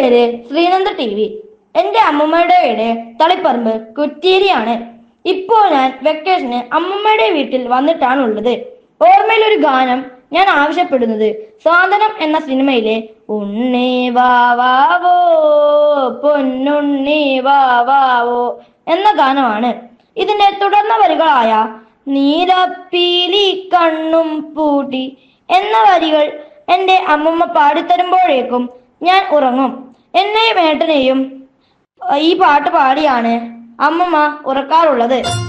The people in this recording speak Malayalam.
പേര് ശ്രീനന്ദ ടി വി എന്റെ അമ്മമ്മയുടെ വീട് തളിപ്പറമ്പ് കുറ്റേരിയാണ് ഇപ്പോൾ ഞാൻ വെക്കേഷന് അമ്മമ്മയുടെ വീട്ടിൽ വന്നിട്ടാണ് ഉള്ളത് ഓർമ്മയിൽ ഒരു ഗാനം ഞാൻ ആവശ്യപ്പെടുന്നത് സ്വാതന്ത്ര്യം എന്ന സിനിമയിലെ ഉണ്ണി വാവാവോ പൊന്നുണ്ണി വാവാവോ എന്ന ഗാനമാണ് ഇതിന്റെ തുടർന്ന വരികളായ നീലപ്പീലി കണ്ണും പൂട്ടി എന്ന വരികൾ എന്റെ അമ്മമ്മ പാടിത്തരുമ്പോഴേക്കും ഞാൻ ഉറങ്ങും എന്നെയും ഏട്ടനെയും ഈ പാട്ട് പാടിയാണ് അമ്മമ്മ ഉറക്കാറുള്ളത്